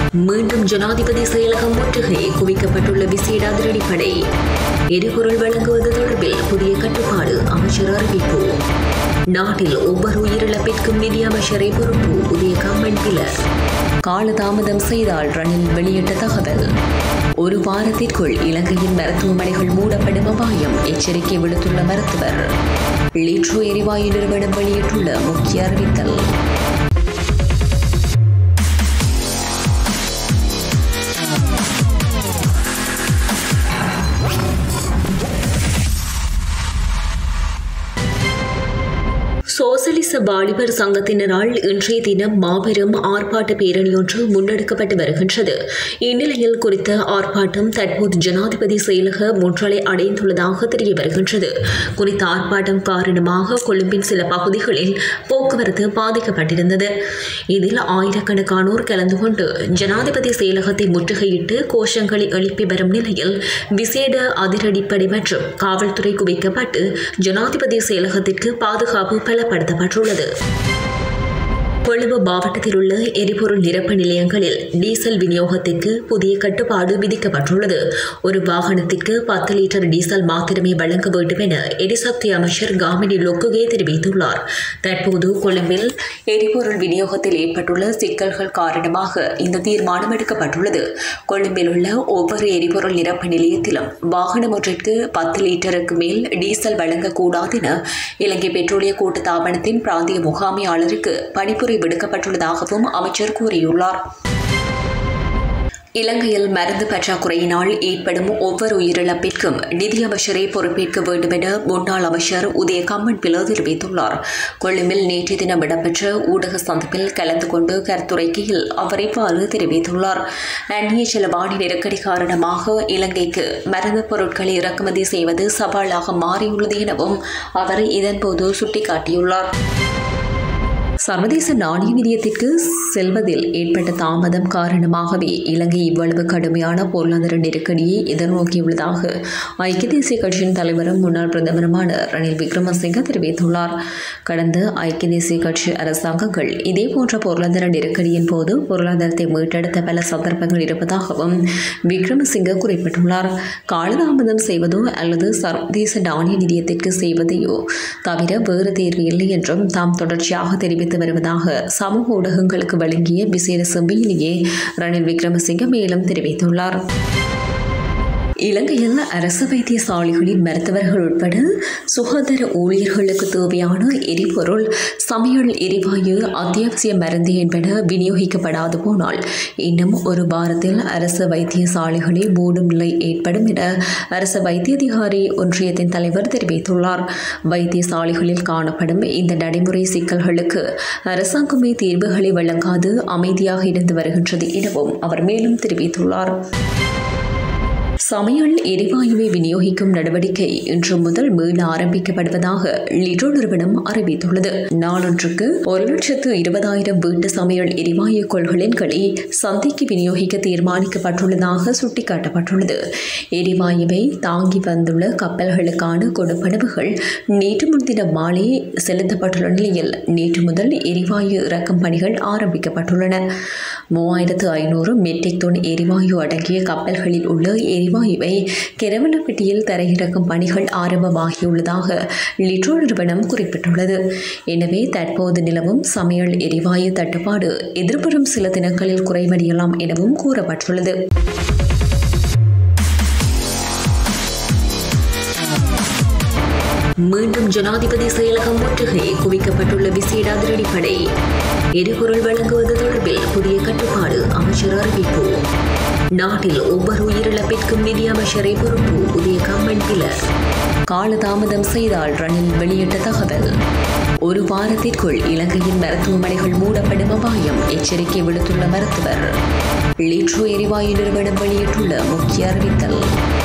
மீண்டும் ஜனாதிபதி செயலகம் முற்றுகை குவிக்கப்பட்டுள்ள விசேட அதிரடிப்படை எரிபொருள் வழங்குவது தொடர்பில் புதிய கட்டுப்பாடு அமைச்சர் அறிவிப்பு நாட்டில் ஒவ்வொரு உயிரிழப்பிற்கும் நிதி அமைச்சரை பொறுப்பு புதிய கம்மன் பிலர் காலதாமதம் செய்தால் ரணில் வெளியிட்ட தகவல் ஒரு வாரத்திற்குள் இலங்கையின் மருத்துவமனைகள் மூடப்படும் அபாயம் எச்சரிக்கை விடுத்துள்ள மருத்துவர் லிட்ரோ எரிவாயு நிறுவனம் வெளியிட்டுள்ள முக்கிய அறிவித்தல் சோசலிச வாலிபர் சங்கத்தினரால் இன்றைய தினம் மாபெரும் ஆர்ப்பாட்ட பேரணி ஒன்று முன்னெடுக்கப்பட்டு வருகின்றது இந்நிலையில் குறித்த ஆர்ப்பாட்டம் தற்போது ஜனாதிபதி செயலக முற்றலை அடைந்துள்ளதாக தெரிய வருகின்றது குறித்த ஆர்ப்பாட்டம் காரணமாக கொழும்பின் சில பகுதிகளில் போக்குவரத்து பாதிக்கப்பட்டிருந்தது இதில் ஆயிரக்கணக்கானோர் கலந்து கொண்டு ஜனாதிபதி செயலகத்தை முற்றுகையிட்டு கோஷங்களை எழுப்பி வரும் நிலையில் விசேட அதிரடிப்படை மற்றும் காவல்துறை குவிக்கப்பட்டு ஜனாதிபதி செயலகத்திற்கு பாதுகாப்பு பலப்படுத்தப்பட்டுள்ளது கொழும்பு மாவட்டத்தில் உள்ள எரிபொருள் நிரப்பு நிலையங்களில் டீசல் விநியோகத்திற்கு புதிய கட்டுப்பாடு விதிக்கப்பட்டுள்ளது ஒரு வாகனத்திற்கு பத்து லிட்டர் டீசல் மாத்திரமே வழங்க வேண்டும் என எரிசக்தி அமைச்சர் காமினி லொக்குகே தெரிவித்துள்ளார் தற்போது கொழும்பில் எரிபொருள் விநியோகத்தில் ஏற்பட்டுள்ள சிக்கல்கள் காரணமாக இந்த தீர்மானம் எடுக்கப்பட்டுள்ளது கொழும்பில் உள்ள ஒவ்வொரு எரிபொருள் நிரப்பு நிலையத்திலும் வாகனம் ஒன்றிற்கு பத்து லிட்டருக்கு மேல் டீசல் வழங்கக்கூடாது என இலங்கை பெட்ரோலிய கூட்டுத்தாபனத்தின் பிராந்திய முகாமையாளருக்கு பணிபுரி விடுக்கப்பட்டுள்ளதாகவும் அமைச்சர் கூறியுள்ளார் இலங்கையில் மருந்து பற்றாக்குறையினால் ஏற்படும் ஒவ்வொரு உயிரிழப்பிற்கும் நிதியமைச்சரை பொறுப்பேற்க வேண்டும் என முன்னாள் அமைச்சர் உதய கம்மன் பில தெரிவித்துள்ளார் கொழும்பில் நேற்று தினம் இடம்பெற்ற ஊடக சந்திப்பில் கலந்து கொண்டு கருத்துரைக்கையில் அவர் இவ்வாறு தெரிவித்துள்ளார் அந்நிய செலவாணி நெருக்கடி காரணமாக இலங்கைக்கு மருந்து பொருட்களை இறக்குமதி செய்வது சவாலாக மாறியுள்ளது எனவும் அவர் இதன்போது சுட்டிக்காட்டியுள்ளார் சர்வதேச நாணய நிதியத்திற்கு செல்வதில் ஏற்பட்ட தாமதம் காரணமாகவே இலங்கை இவ்வளவு கடுமையான பொருளாதார நெருக்கடியை எதிர்நோக்கியுள்ளதாக ஐக்கிய தேசிய கட்சியின் தலைவரும் முன்னாள் பிரதமருமான ரணில் விக்ரமசிங்க தெரிவித்துள்ளார் கடந்த ஐக்கிய தேசிய கட்சி அரசாங்கங்கள் இதேபோன்ற பொருளாதார நெருக்கடியின் போது பொருளாதாரத்தை மீட்டெடுத்த பல சந்தர்ப்பங்கள் இருப்பதாகவும் விக்ரமசிங்க குறிப்பிட்டுள்ளார் காலதாமதம் செய்வதோ அல்லது சர்வதேச நாணய நிதியத்திற்கு செய்வதையோ தவிர வேறு தேர்வு இல்லை என்றும் தாம் தொடர்ச்சியாக தெரிவித்து தெரிவித்து வருவதாக சமூக ஊடகங்களுக்கு வழங்கிய விசேட செம்பியிலேயே ரணில் விக்ரமசிங்க மேலும் தெரிவித்துள்ளார் இலங்கையில் அரசு வைத்தியசாலைகளின் மருத்துவர்கள் உட்பட சுகாதார ஊழியர்களுக்கு தேவையான எரிபொருள் சமையல் எரிவாயு அத்தியாவசிய மருந்து என்பன விநியோகிக்கப்படாது போனால் இன்னும் ஒரு வாரத்தில் அரசு வைத்தியசாலைகளை மூடும் நிலை ஏற்படும் என அரசு வைத்திய அதிகாரி ஒன்றியத்தின் தலைவர் தெரிவித்துள்ளார் வைத்தியசாலைகளில் காணப்படும் இந்த நடைமுறை சிக்கல்களுக்கு அரசாங்கமே தீர்வுகளை வழங்காது அமைதியாக இருந்து வருகின்றது எனவும் அவர் மேலும் தெரிவித்துள்ளார் சமையல் எரிவாயுவை விநியோகிக்கும் நடவடிக்கை இன்று முதல் மீள ஆரம்பிக்கப்படுவதாக லிட்ரோ நிறுவனம் அறிவித்துள்ளது நாளொன்றுக்கு ஒரு லட்சத்து இருபதாயிரம் வீட்டு சமையல் எரிவாயு கொள்கலன்களை சந்தைக்கு விநியோகிக்க தீர்மானிக்கப்பட்டுள்ளதாக சுட்டிக்காட்டப்பட்டுள்ளது எரிவாயுவை தாங்கி வந்துள்ள கப்பல்களுக்கான கொடுப்பனவுகள் நேற்று முன்தினம் மாலை செலுத்தப்பட்டுள்ள நிலையில் நேற்று முதல் எரிவாயு இறக்கும் பணிகள் ஆரம்பிக்கப்பட்டுள்ளன மூவாயிரத்து ஐநூறு மெட்ரிக் டன் எரிவாயு அடங்கிய கப்பல்களில் உள்ள எரிவாயு எரிவாயுவை கெரவலப்பட்டியில் தரையிறக்கும் பணிகள் ஆரம்பமாகியுள்ளதாக லிட்ரோ நிறுவனம் குறிப்பிட்டுள்ளது எனவே தற்போது நிலவும் சமையல் எரிவாயு தட்டுப்பாடு எதிர்வரும் சில தினங்களில் குறைவடையலாம் எனவும் கூறப்பட்டுள்ளது மீண்டும் ஜனாதிபதி செயலகம் முற்றுகை குவிக்கப்பட்டுள்ள விசேட அதிரடிப்படை எரிபொருள் வழங்குவது தொடர்பில் புதிய கட்டுப்பாடு அமைச்சர் அறிவிப்பு நாட்டில் ஒவ்வொரு உயிரிழப்பிற்கும் நிதி அமைச்சரை பொறுப்பு புதிய கம்மன் பிலர் காலதாமதம் செய்தால் ரணில் வெளியிட்ட தகவல் ஒரு வாரத்திற்குள் இலங்கையின் மருத்துவமனைகள் மூடப்படும் அபாயம் எச்சரிக்கை விடுத்துள்ள மருத்துவர் லிட்ரோ எரிவாயு நிறுவனம் வெளியிட்டுள்ள முக்கிய அறிவித்தல்